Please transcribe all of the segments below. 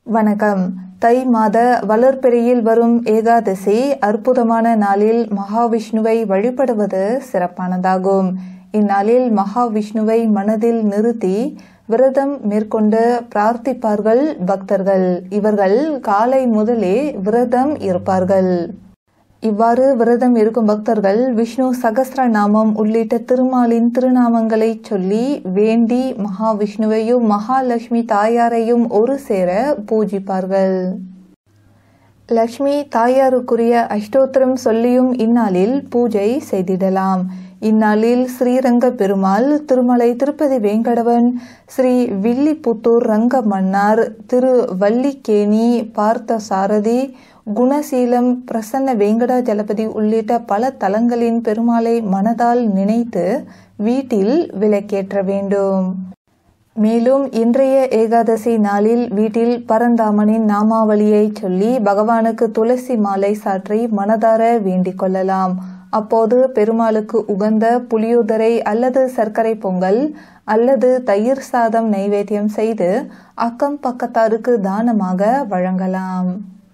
வணக்கம் தை மாத வளர்பிறையில் வரும் ஏகாதசி அற்புதமான நாளில் மகாவிஷ்ணுவை வழிபடுவது சிறப்பானதாகும் இந்நாளில் மகாவிஷ்ணுவை மனதில் நிறுத்தி விரதம் மேற்கொண்டு பிரார்த்திப்பார்கள் பக்தர்கள் இவர்கள் காலை முதலே விரதம் இருப்பார்கள் இவ்வாறு விரதம் இருக்கும் பக்தர்கள் விஷ்ணு சகஸ்ர நாமம் உள்ளிட்ட திருமாலின் திருநாமங்களை சொல்லி வேண்டி மகாவிஷ்ணுவையும் மகாலட்சுமி தாயாரையும் ஒரு சேர பூஜிப்பார்கள் லக்ஷ்மி தாயாருக்குரிய அஷ்டோத்திரம் சொல்லியும் இந்நாளில் பூஜை செய்திடலாம் இந்நாளில் ஸ்ரீரங்க பெருமாள் திருமலை திருப்பதி வேங்கடவன் ஸ்ரீ வில்லிபுத்தூர் ரங்க மன்னார் திரு வள்ளிக்கேணி பார்த்த சாரதி குணசீலம் பிரசன்ன வேங்கடாஜலபதி உள்ளிட்ட பல தலங்களின் பெருமாளை மனதால் நினைத்து வீட்டில் விளக்கேற்ற வேண்டும் மேலும் இன்றைய ஏகாதசி நாளில் வீட்டில் பரந்தாமனின் நாமாவளியை சொல்லி பகவானுக்கு துளசி மாலை சாற்றி மனதார வேண்டிக் கொள்ளலாம் அப்போது பெருமாளுக்கு உகந்த புளியோதரை அல்லது சர்க்கரை பொங்கல் அல்லது தயிர் சாதம் நைவேத்தியம் செய்து அக்கம் பக்கத்தாருக்கு தானமாக வழங்கலாம்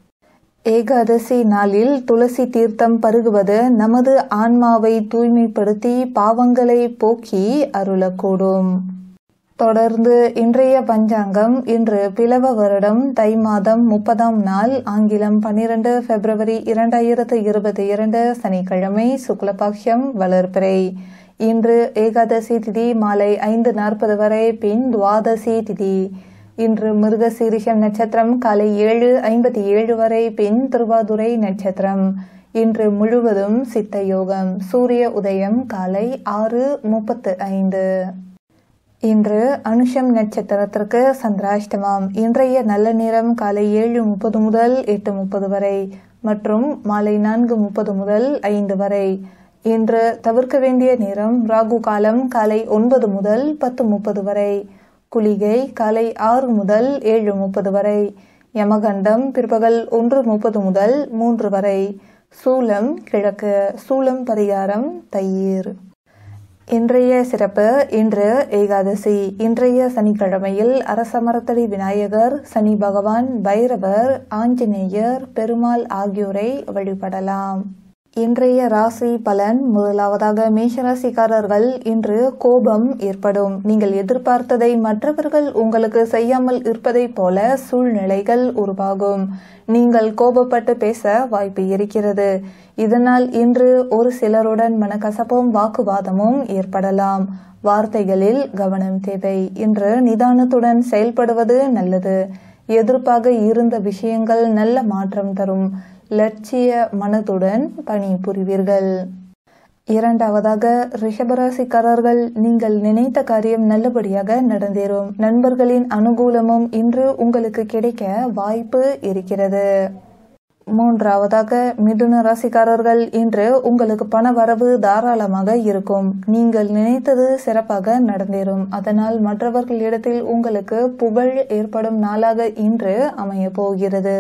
ஏகாதசி நாளில் துளசி தீர்த்தம் பருகுவது நமது ஆன்மாவை தூய்மைப்படுத்தி பாவங்களை போக்கி அருளக்கூடும் தொடர்ந்து இன்றைய பஞ்சாங்கம் இன்று பிளவ வருடம் தை மாதம் முப்பதாம் நாள் ஆங்கிலம் பன்னிரண்டு பிப்ரவரி இரண்டாயிரத்து இருபத்தி இரண்டு சனிக்கிழமை சுக்லபக்ஷம் வளர்பிறை இன்று ஏகாதசி திதி மாலை ஐந்து நாற்பது வரை பின் துவாதசி திதி இன்று மிருகசீரிஷம் நட்சத்திரம் காலை ஏழு ஐம்பத்தி ஏழு வரை பின் திருவாதுரை நட்சத்திரம் இன்று முழுவதும் சித்த யோகம் சூரிய உதயம் காலை ஆறு முப்பத்து ஐந்து இன்று அனுஷம் நட்சத்திரத்திற்கு சந்திராஷ்டமம் இன்றைய நல்ல நேரம் காலை ஏழு முப்பது முதல் எட்டு முப்பது வரை மற்றும் மாலை நான்கு முப்பது முதல் ஐந்து வரை இன்று தவிர்க்க வேண்டிய நேரம் ராகு காலம் காலை ஒன்பது முதல் பத்து முப்பது வரை குளிகை காலை ஆறு முதல் ஏழு முப்பது வரை யமகண்டம் பிற்பகல் ஒன்று முப்பது முதல் மூன்று வரை சூலம் கிழக்கு சூலம் பரிகாரம் தயிர் இன்றைய சிறப்பு இன்று ஏகாதசி இன்றைய சனிக்கிழமையில் அரசமரத்தடி விநாயகர் சனி பகவான் பைரவர் ஆஞ்சநேயர் பெருமாள் ஆகியோரை வழிபடலாம் இன்றைய ராசி பலன் முதலாவதாக மேஷராசிக்காரர்கள் இன்று கோபம் ஏற்படும் நீங்கள் எதிர்பார்த்ததை மற்றவர்கள் உங்களுக்கு செய்யாமல் இருப்பதை போல சூழ்நிலைகள் உருவாகும் நீங்கள் கோபப்பட்டு பேச வாய்ப்பு இருக்கிறது இதனால் இன்று ஒரு சிலருடன் மனக்கசப்பும் வாக்குவாதமும் ஏற்படலாம் வார்த்தைகளில் கவனம் தேவை இன்று நிதானத்துடன் செயல்படுவது நல்லது எதிர்ப்பாக இருந்த விஷயங்கள் நல்ல மாற்றம் தரும் லட்சிய மனதுடன் பணி புரிவீர்கள் இரண்டாவதாக ரிஷபராசிக்காரர்கள் நீங்கள் நினைத்த காரியம் நல்லபடியாக நடந்தேறும் நண்பர்களின் அனுகூலமும் இன்று உங்களுக்கு கிடைக்க வாய்ப்பு இருக்கிறது மூன்றாவதாக மிதுன ராசிக்காரர்கள் இன்று உங்களுக்கு பண வரவு தாராளமாக இருக்கும் நீங்கள் நினைத்தது சிறப்பாக நடந்தேறும் அதனால் மற்றவர்களிடத்தில் உங்களுக்கு புகழ் ஏற்படும் நாளாக இன்று அமைய போகிறது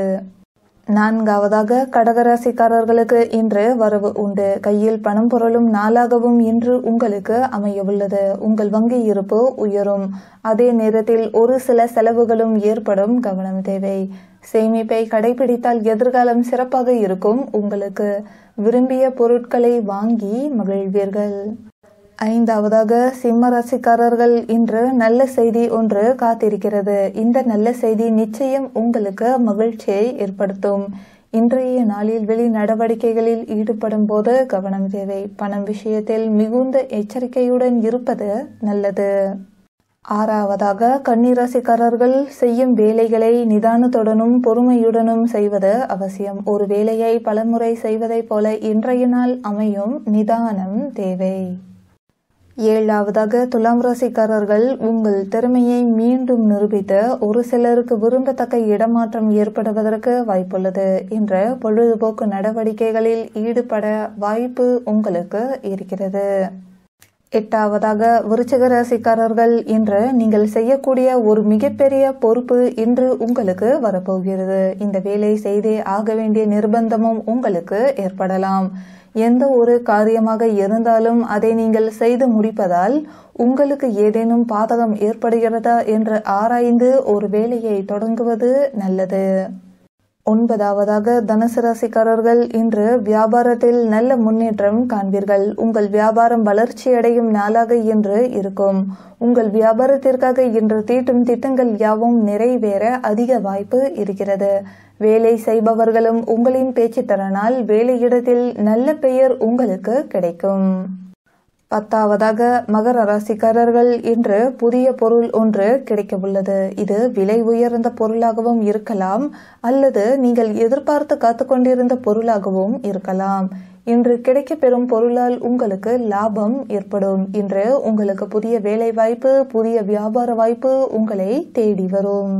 நான்காவதாக கடகராசிக்காரர்களுக்கு இன்று வரவு உண்டு கையில் பணம் பொருளும் நாளாகவும் இன்று உங்களுக்கு அமையவுள்ளது உங்கள் வங்கி இருப்பு உயரும் அதே நேரத்தில் ஒரு சில செலவுகளும் ஏற்படும் கவனம் தேவை சேமிப்பை கடைபிடித்தால் எதிர்காலம் சிறப்பாக இருக்கும் உங்களுக்கு விரும்பிய பொருட்களை வாங்கி மகிழ்வீர்கள் ஐந்தாவதாக சிம்ம ராசிக்காரர்கள் இன்று நல்ல செய்தி ஒன்று காத்திருக்கிறது இந்த நல்ல செய்தி நிச்சயம் உங்களுக்கு மகிழ்ச்சியை ஏற்படுத்தும் இன்றைய நாளில் வெளி நடவடிக்கைகளில் ஈடுபடும் போது கவனம் தேவை பணம் விஷயத்தில் மிகுந்த எச்சரிக்கையுடன் இருப்பது நல்லது ஆறாவதாக கன்னிராசிக்காரர்கள் செய்யும் வேலைகளை நிதானத்துடனும் பொறுமையுடனும் செய்வது அவசியம் ஒரு வேலையை பலமுறை செய்வதைப் போல இன்றைய நாள் அமையும் நிதானம் தேவை ஏழாவதாக துலாம் ராசிக்காரர்கள் உங்கள் திறமையை மீண்டும் நிரூபித்து ஒரு சிலருக்கு விரும்பத்தக்க இடமாற்றம் ஏற்படுவதற்கு வாய்ப்புள்ளது என்ற பொழுதுபோக்கு நடவடிக்கைகளில் ஈடுபட வாய்ப்பு உங்களுக்கு இருக்கிறது எட்டாவதாக விருச்சிக ராசிக்காரர்கள் இன்று நீங்கள் செய்யக்கூடிய ஒரு மிகப்பெரிய பொறுப்பு இன்று உங்களுக்கு வரப்போகிறது இந்த வேலை செய்தே ஆக வேண்டிய நிர்பந்தமும் உங்களுக்கு ஏற்படலாம் எந்த ஒரு காரியமாக இருந்தாலும் அதை நீங்கள் செய்து முடிப்பதால் உங்களுக்கு ஏதேனும் பாதகம் ஏற்படுகிறதா என்று ஆராய்ந்து ஒரு வேலையை தொடங்குவது நல்லது ஒன்பதாவதாக தனுசு ராசிக்காரர்கள் இன்று வியாபாரத்தில் நல்ல முன்னேற்றம் காண்பீர்கள் உங்கள் வியாபாரம் வளர்ச்சியடையும் நாளாக இன்று இருக்கும் உங்கள் வியாபாரத்திற்காக இன்று தீட்டும் திட்டங்கள் யாவும் நிறைவேற அதிக வாய்ப்பு இருக்கிறது வேலை செய்பவர்களும் உங்களின் பேச்சு திறனால் வேலையிடத்தில் நல்ல பெயர் உங்களுக்கு கிடைக்கும் பத்தாவதாக மகர ராசிக்காரர்கள் இன்று புதிய பொருள் ஒன்று கிடைக்க உள்ளது இது விலை உயர்ந்த பொருளாகவும் இருக்கலாம் அல்லது நீங்கள் எதிர்பார்த்து காத்து கொண்டிருந்த பொருளாகவும் இருக்கலாம் இன்று கிடைக்கப்பெறும் பொருளால் உங்களுக்கு லாபம் ஏற்படும் இன்று உங்களுக்கு புதிய வேலை வாய்ப்பு புதிய வியாபார வாய்ப்பு உங்களை தேடி வரும்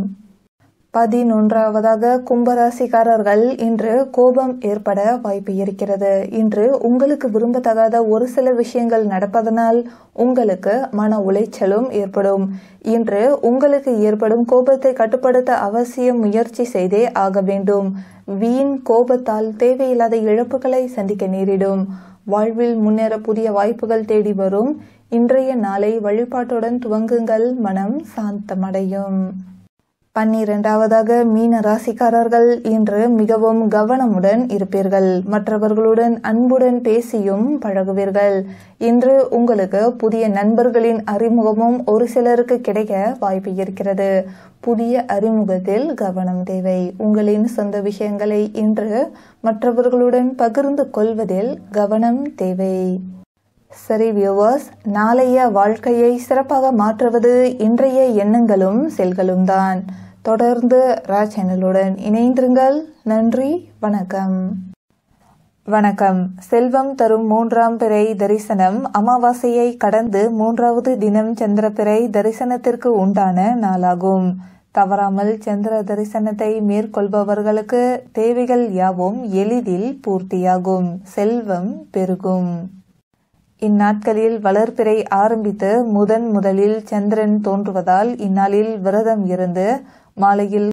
பதினொன்றாவதாக கும்பராசிக்காரர்கள் இன்று கோபம் ஏற்பட வாய்ப்பு இருக்கிறது இன்று உங்களுக்கு விரும்பத்தகாத ஒரு சில விஷயங்கள் நடப்பதனால் உங்களுக்கு மன உளைச்சலும் ஏற்படும் இன்று உங்களுக்கு ஏற்படும் கோபத்தை கட்டுப்படுத்த அவசியம் முயற்சி செய்தே ஆக வேண்டும் வீண் கோபத்தால் தேவையில்லாத இழப்புகளை சந்திக்க நேரிடும் வாழ்வில் முன்னேற புதிய வாய்ப்புகள் தேடி வரும் இன்றைய நாளை வழிபாட்டுடன் துவங்குங்கள் மனம் சாந்தமடையும் பன்னிரண்டாவதாக மீன ராசிக்காரர்கள் இன்று மிகவும் கவனமுடன் இருப்பீர்கள் மற்றவர்களுடன் அன்புடன் பேசியும் பழகுவீர்கள் இன்று உங்களுக்கு புதிய நண்பர்களின் அறிமுகமும் ஒரு சிலருக்கு கிடைக்க வாய்ப்பு இருக்கிறது புதிய அறிமுகத்தில் கவனம் தேவை உங்களின் சொந்த விஷயங்களை இன்று மற்றவர்களுடன் பகிர்ந்து கொள்வதில் கவனம் தேவை சரி வியூவர்ஸ் நாளைய வாழ்க்கையை சிறப்பாக மாற்றுவது இன்றைய எண்ணங்களும் செல்களும் தான் தொடர்ந்து ரா சேனலுடன் இணைந்திருங்கள் நன்றி வணக்கம் வணக்கம் செல்வம் தரும் மூன்றாம் பிறை தரிசனம் அமாவாசையை கடந்து மூன்றாவது தினம் சந்திரப்பிறை தரிசனத்திற்கு உண்டான நாளாகும் தவறாமல் சந்திர தரிசனத்தை மேற்கொள்பவர்களுக்கு தேவைகள் யாவும் எளிதில் பூர்த்தியாகும் செல்வம் பெருகும் இந்நாட்களில் வளர்பிறை ஆரம்பித்து முதன் முதலில் சந்திரன் தோன்றுவதால் இந்நாளில் விரதம் இருந்து மாலையில்